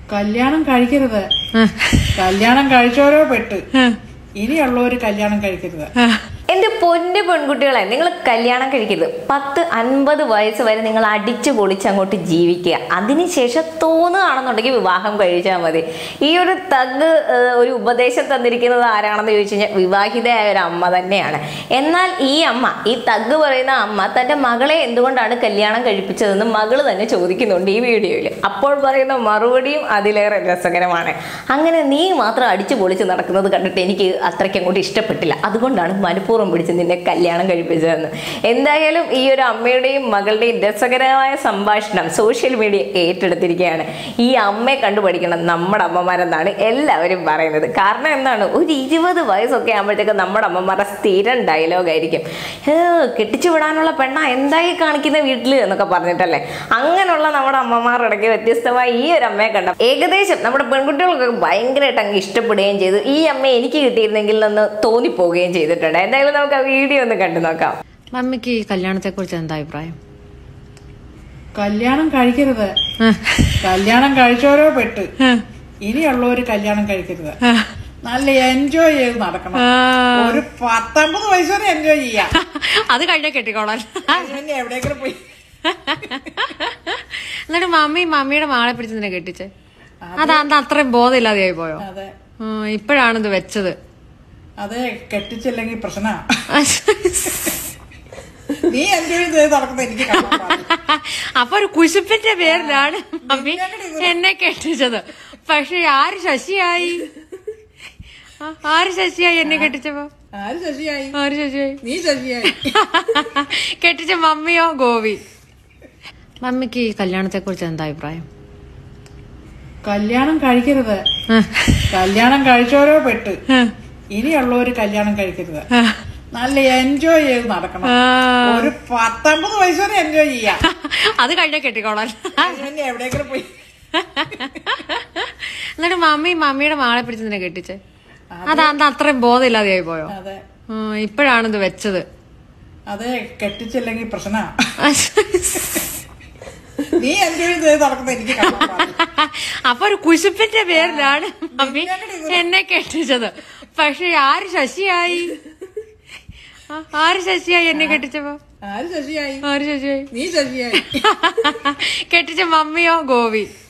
കല്യാണം കഴിക്കരുത് കല്യാണം കഴിച്ചോരോ പെട്ട് ഇനിയുള്ളവര് കല്യാണം കഴിക്കരുത് എന്റെ പൊന്നു പെൺകുട്ടികളെ നിങ്ങൾ കല്യാണം കഴിക്കരുത് പത്ത് അൻപത് വയസ്സ് വരെ നിങ്ങൾ അടിച്ചു പൊളിച്ച് അങ്ങോട്ട് ജീവിക്കുക അതിനുശേഷം തോന്നുകയാണെന്നുണ്ടെങ്കിൽ വിവാഹം കഴിച്ചാൽ മതി ഈ ഒരു തഗ് ഏഹ്, ഒരു ഉപദേശം തന്നിരിക്കുന്നത് ആരാണെന്ന് ചോദിച്ചു കഴിഞ്ഞാൽ വിവാഹിതയായ ഒരു അമ്മ തന്നെയാണ് എന്നാൽ ഈ അമ്മ ഈ തഗ് പറയുന്ന അമ്മ തന്റെ മകളെ എന്തുകൊണ്ടാണ് കല്യാണം കഴിപ്പിച്ചതെന്ന് മകള് തന്നെ ചോദിക്കുന്നുണ്ട് ഈ വീഡിയോയിൽ അപ്പോൾ പറയുന്ന മറുപടിയും അതിലേറെ രസകരമാണ് അങ്ങനെ നീ മാത്രം അടിച്ചു പൊളിച്ച് നടക്കുന്നത് കണ്ടിട്ട് എനിക്ക് അത്രയ്ക്ക് അങ്ങോട്ട് ഇഷ്ടപ്പെട്ടില്ല അതുകൊണ്ടാണ് മനഃപൂർവ്വം പിടിച്ച് നിന്നെ കല്യാണം കഴിപ്പിച്ചതെന്ന് എന്തായാലും ഈ ഒരു അമ്മയുടെയും മകളുടെയും രസകരമായ സംഭാഷണം സോഷ്യൽ മീഡിയ ഏറ്റെടുത്തിരിക്കുകയാണ് ഈ അമ്മയെ കണ്ടുപഠിക്കണം നമ്മുടെ അമ്മമാരെന്നാണ് എല്ലാവരും പറയുന്നത് കാരണം എന്താണ് ഒരു ഇരുപത് വയസ്സൊക്കെ ആകുമ്പോഴത്തേക്ക് നമ്മുടെ അമ്മമാരുടെ സ്ഥിരം ഡയലോഗായിരിക്കും ഏ കെട്ടിച്ചു വിടാനുള്ള പെണ്ണ എന്തായി കാണിക്കുന്ന വീട്ടിൽ എന്നൊക്കെ പറഞ്ഞിട്ടല്ലേ അങ്ങനെയുള്ള നമ്മുടെ അമ്മമാരുടെ ഇടയ്ക്ക് വ്യത്യസ്തമായി ഈ ഒരു അമ്മയെ കണ്ട ഏകദേശം നമ്മുടെ പെൺകുട്ടികൾക്കൊക്കെ ഭയങ്കരമായിട്ട് അങ്ങ് ഇഷ്ടപ്പെടുകയും ചെയ്തു ഈ അമ്മ എനിക്ക് കിട്ടിയിരുന്നെങ്കിൽ എന്ന് തോന്നിപ്പോവുകയും ചെയ്തിട്ടുണ്ട് എന്തായാലും നമുക്ക് ആ വീഡിയോ ഒന്ന് കണ്ടു നോക്കാം മമ്മിക്ക് ഈ കല്യാണത്തെ കുറിച്ച് എന്താ അഭിപ്രായം കല്യാണം കഴിക്കരുത് കല്യാണം കഴിച്ചോരോ പെട്ട് ഇനിയുള്ളവര് കല്യാണം കഴിക്കരുത് നല്ല എൻജോയ് ചെയ്ത് നടക്കണം ഒരു പത്തൊമ്പത് വയസ്സ് വരെ എൻജോയ് ചെയ്യാം അത് കഴിഞ്ഞ കെട്ടിക്കോളാൻ പിന്നെ എവിടെയെങ്കിലും പോയി എന്നിട്ട് മമ്മി മമ്മിയുടെ മാളെ പിടിച്ച് നിന്നെ കെട്ടിച്ചേ അത് അന്ന് അത്രയും ബോധമില്ലാതെയായി പോയോ അതെ ഉം, ഇപ്പോഴാണിത് വെച്ചത് അതെ കെട്ടിച്ചില്ലെങ്കിൽ പ്രശ്നമാ നീ എൻജോയ് ചെയ്ത് നടക്കുന്നത് എനിക്ക് കാണാൻ പാടില്ല. അപ്പൊ ഒരു കുശുപ്പിന്റെ പേരിലാണ് മമ്മി എന്നെ കെട്ടിച്ചത് പക്ഷെ ആര് ശശിയായി ആ, ആര് ശശിയായി എന്നെ കെട്ടിച്ചപ്പോ ആര് ശശിയായി ആര് ശശിയായി നീ ശശിയായി കെട്ടിച്ച മമ്മിയോ ഗോവി മമ്മിക്ക് ഈ കല്യാണത്തെ കുറിച്ച് എന്താ അഭിപ്രായം കല്യാണം കഴിക്കരുത് കല്യാണം കഴിച്ചോരോ പെട്ട് ഇനിയുള്ളവര് കല്യാണം കഴിക്കരുത് നല്ല എൻജോയ് ചെയ്ത് നടക്കണം ഒരു പത്തൊമ്പത് വയസ്സ് വരെ എൻജോയ് ചെയ്യാം അത് കഴിഞ്ഞ കെട്ടിക്കോളാൻ പിന്നെ എവിടെയെങ്കിലും പോയി എന്നിട്ട് മമ്മി മമ്മിയുടെ മാളെ പിടിച്ച് നിന്നെ കെട്ടിച്ചേ അത് അന്ന് അത്രയും ബോധമില്ലാതെയായി പോയോ അതെ ഉം, ഇപ്പോഴാണിത് വെച്ചത് അതെ കെട്ടിച്ചില്ലെങ്കിൽ പ്രശ്നമാ നീ എൻജോയ് ചെയ്ത് നടക്കുന്നത് എനിക്ക് കാണാൻ പാടില്ല. അപ്പൊ ഒരു കുശുപ്പിന്റെ പേരിലാണ് മമ്മി എന്നെ കെട്ടിച്ചത് പക്ഷെ ആര് ശശിയായി ആ, ആര് ശശിയായി എന്നെ കെട്ടിച്ചപ്പോ ആര് ശശിയായി ആര് ശശിയായി നീ ശശിയായി കെട്ടിച്ച മമ്മിയോ ഗോവി